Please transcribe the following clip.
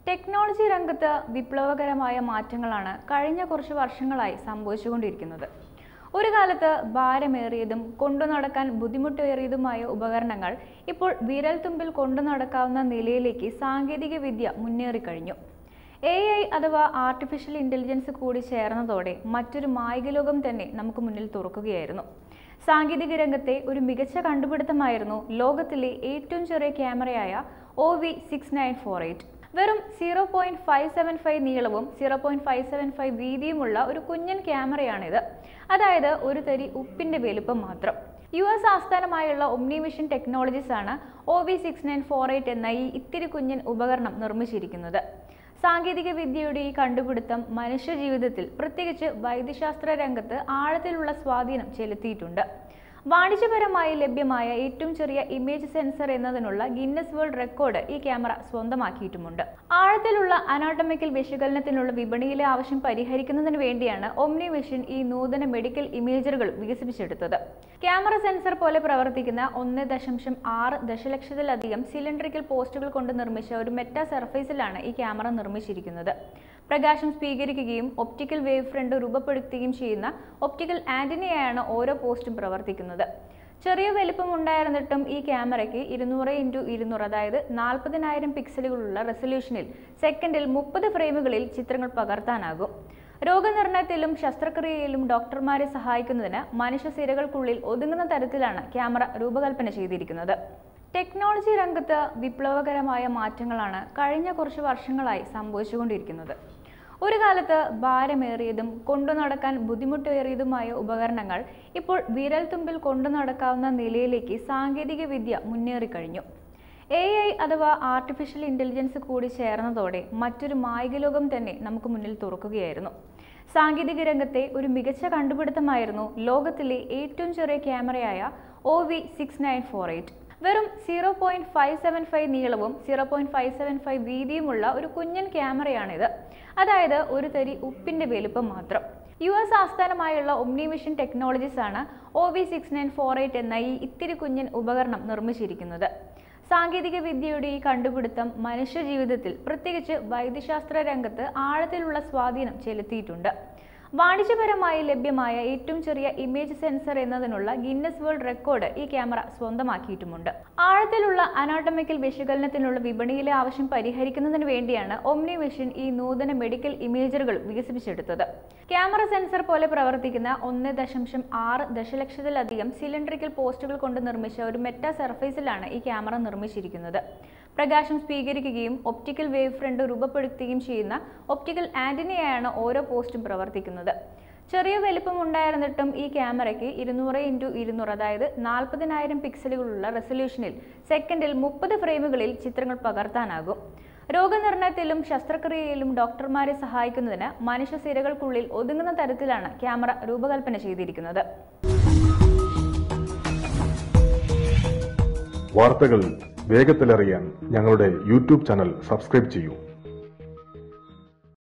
technology രംഗത്ത് വിപ്ലവകരമായ മാറ്റങ്ങളാണ് കഴിഞ്ഞ കുറച്ച് വർഷങ്ങളായി സംഭവിച്ചുകൊണ്ടിരിക്കുന്നത് ഒരു കാലത്ത് ഭാരമേറിയതും കൊണ്ടു നടക്കാൻ ബുദ്ധിമുട്ടേറിയതുമായ ഉപകരണങ്ങൾ ഇപ്പോൾ വിരൽത്തുമ്പിൽ കൊണ്ടു നടക്കാവുന്ന നിലയിലേക്ക് സാങ്കേതിക വിദ്യ മുന്നേറിക്കഴിഞ്ഞു എ ഐ അഥവാ ആർട്ടിഫിഷ്യൽ ഇൻ്റലിജൻസ് കൂടി ചേർന്നതോടെ മറ്റൊരു മായിക ലോകം തന്നെ നമുക്ക് മുന്നിൽ തുറക്കുകയായിരുന്നു സാങ്കേതിക രംഗത്തെ ഒരു മികച്ച കണ്ടുപിടുത്തമായിരുന്നു ലോകത്തിലെ ഏറ്റവും ചെറിയ ക്യാമറയായ O V six nine four eight വെറും zero point five seven five നീളവും zero point five seven five വീതിയുമുള്ള ഒരു കുഞ്ഞൻ ക്യാമറയാണിത് അതായത് ഒരു തരി ഉപ്പിന്റെ വലുപ്പം മാത്രം യു എസ് ആസ്ഥാനമായുള്ള ഒമ്നിവിഷൻ ടെക്നോളജീസ് ആണ് O V six nine four eight എന്ന ഈ ഇത്തിരി കുഞ്ഞൻ ഉപകരണം നിർമ്മിച്ചിരിക്കുന്നത് സാങ്കേതിക വിദ്യയുടെ ഈ കണ്ടുപിടുത്തം മനുഷ്യ ജീവിതത്തിൽ പ്രത്യേകിച്ച് വൈദ്യശാസ്ത്ര രംഗത്ത് ആഴത്തിലുള്ള സ്വാധീനം ചെലുത്തിയിട്ടുണ്ട് വാണിജ്യപരമായി ലഭ്യമായ ഏറ്റവും ചെറിയ ഇമേജ് സെൻസർ എന്നതിനുള്ള ഗിന്നസ് വേൾഡ് റെക്കോർഡ് ഈ ക്യാമറ സ്വന്തമാക്കിയിട്ടുമുണ്ട് ആഴത്തിലുള്ള അനാട്ടമിക്കൽ വിശകലനത്തിനുള്ള വിപണിയിലെ ആവശ്യം പരിഹരിക്കുന്നതിന് വേണ്ടിയാണ് ഒമ്നി വിഷൻ ഈ നൂതന മെഡിക്കൽ ഇമേജറുകൾ വികസിപ്പിച്ചെടുത്തത് ക്യാമറ സെൻസർ പോലെ പ്രവർത്തിക്കുന്ന ഒന്ന് ദശാംശം ആറ് ദശലക്ഷത്തിലധികം സിലിണ്ടറിക്കൽ പോസ്റ്റുകൾ കൊണ്ട് നിർമ്മിച്ച ഒരു മെറ്റാ സർഫേസിലാണ് ഈ ക്യാമറ നിർമ്മിച്ചിരിക്കുന്നത് പ്രകാശം സ്വീകരിക്കുകയും ഒപ്റ്റിക്കൽ വേവ് ഫ്രണ്ട് രൂപപ്പെടുത്തുകയും ചെയ്യുന്ന ഒപ്റ്റിക്കൽ ആന്റിനയാണ് ഓരോ പോസ്റ്റും പ്രവർത്തിക്കുന്നത് ചെറിയ വലിപ്പം ഉണ്ടായിരുന്നിട്ടും ഈ ക്യാമറയ്ക്ക് ഇരുന്നൂറ് ഇൻറ്റു ഇരുന്നൂറ് അതായത് നാൽപ്പതിനായിരം പിക്സലുകളുള്ള റെസൊല്യൂഷനിൽ സെക്കൻഡിൽ മുപ്പത് ഫ്രെയിമുകളിൽ ചിത്രങ്ങൾ പകർത്താനാകും രോഗനിർണയത്തിലും ശസ്ത്രക്രിയയിലും ഡോക്ടർമാരെ സഹായിക്കുന്നതിന് മനുഷ്യ സിരകൾക്കുള്ളിൽ ഒതുങ്ങുന്ന തരത്തിലാണ് ക്യാമറ രൂപകൽപ്പന ചെയ്തിരിക്കുന്നത് ടെക്നോളജി രംഗത്ത് വിപ്ലവകരമായ മാറ്റങ്ങളാണ് കഴിഞ്ഞ കുറച്ച് വർഷങ്ങളായി സംഭവിച്ചുകൊണ്ടിരിക്കുന്നത് ഒരു കാലത്ത് ഭാരമേറിയതും കൊണ്ടു നടക്കാൻ ബുദ്ധിമുട്ടേറിയതുമായ ഉപകരണങ്ങൾ ഇപ്പോൾ വിരൽത്തുമ്പിൽ കൊണ്ടു നടക്കാവുന്ന നിലയിലേക്ക് സാങ്കേതിക വിദ്യ മുന്നേറിക്കഴിഞ്ഞു എ ഐ അഥവാ ആർട്ടിഫിഷ്യൽ ഇൻ്റലിജൻസ് കൂടി ചേർന്നതോടെ മറ്റൊരു മായിക ലോകം തന്നെ നമുക്ക് മുന്നിൽ തുറക്കുകയായിരുന്നു സാങ്കേതിക രംഗത്തെ ഒരു മികച്ച കണ്ടുപിടുത്തമായിരുന്നു ലോകത്തിലെ ഏറ്റവും ചെറിയ ക്യാമറയായ O V six nine four eight വെറും zero point five seven five നീളവും zero point five seven five വീതിയുമുള്ള ഒരു കുഞ്ഞൻ ക്യാമറയാണിത് അതായത് ഒരു തരി ഉപ്പിന്റെ വലുപ്പം മാത്രം യു എസ് ആസ്ഥാനമായുള്ള ഒമ്നിവിഷൻ ടെക്നോളജീസ് ആണ് O V six nine four eight എന്ന ഈ ഇത്തിരി കുഞ്ഞൻ ഉപകരണം നിർമ്മിച്ചിരിക്കുന്നത് സാങ്കേതിക വിദ്യയുടെ ഈ കണ്ടുപിടുത്തം മനുഷ്യ ജീവിതത്തിൽ പ്രത്യേകിച്ച് വൈദ്യശാസ്ത്ര രംഗത്ത് ആഴത്തിലുള്ള സ്വാധീനം ചെലുത്തിയിട്ടുണ്ട് വാണിജ്യപരമായി ലഭ്യമായ ഏറ്റവും ചെറിയ ഇമേജ് സെൻസർ എന്നതിനുള്ള ഗിന്നസ് വേൾഡ് റെക്കോർഡ് ഈ ക്യാമറ സ്വന്തമാക്കിയിട്ടുമുണ്ട് ആഴത്തിലുള്ള അനാട്ടമിക്കൽ വിശകലനത്തിനുള്ള വിപണിയിലെ ആവശ്യം പരിഹരിക്കുന്നതിന് വേണ്ടിയാണ് ഒമ്നി വിഷൻ ഈ നൂതന മെഡിക്കൽ ഇമേജറുകൾ വികസിപ്പിച്ചെടുത്തത് ക്യാമറ സെൻസർ പോലെ പ്രവർത്തിക്കുന്ന ഒന്ന് ദശാംശം ആറ് ദശലക്ഷത്തിലധികം സിലിണ്ടറിക്കൽ പോസ്റ്റുകൾ കൊണ്ട് നിർമ്മിച്ച ഒരു മെറ്റാ സർഫേസിലാണ് ഈ ക്യാമറ നിർമ്മിച്ചിരിക്കുന്നത് പ്രകാശം സ്വീകരിക്കുകയും ഒപ്റ്റിക്കൽ വേവ് ഫ്രണ്ട് രൂപപ്പെടുത്തുകയും ചെയ്യുന്ന ഒപ്റ്റിക്കൽ ആന്റിനയാണ് ഓരോ പോസ്റ്റും പ്രവർത്തിക്കുന്നത് ചെറിയ വലിപ്പം ഉണ്ടായിരുന്നിട്ടും ഈ ക്യാമറയ്ക്ക് ഇരുന്നൂറ് ഇൻറ്റു ഇരുന്നൂറ് അതായത് നാൽപ്പതിനായിരം പിക്സലുകളുള്ള റെസൊല്യൂഷനിൽ സെക്കൻഡിൽ മുപ്പത് ഫ്രെയിമുകളിൽ ചിത്രങ്ങൾ പകർത്താനാകും രോഗനിർണയത്തിലും ശസ്ത്രക്രിയയിലും ഡോക്ടർമാരെ സഹായിക്കുന്നതിന് മനുഷ്യ സിരകൾക്കുള്ളിൽ ഒതുങ്ങുന്ന തരത്തിലാണ് ക്യാമറ രൂപകൽപ്പന ചെയ്തിരിക്കുന്നത് വാർത്തകൾ വേഗത്തിലറിയാൻ ഞങ്ങളുടെ യൂട്യൂബ് ചാനൽ സബ്സ്ക്രൈബ് ചെയ്യൂ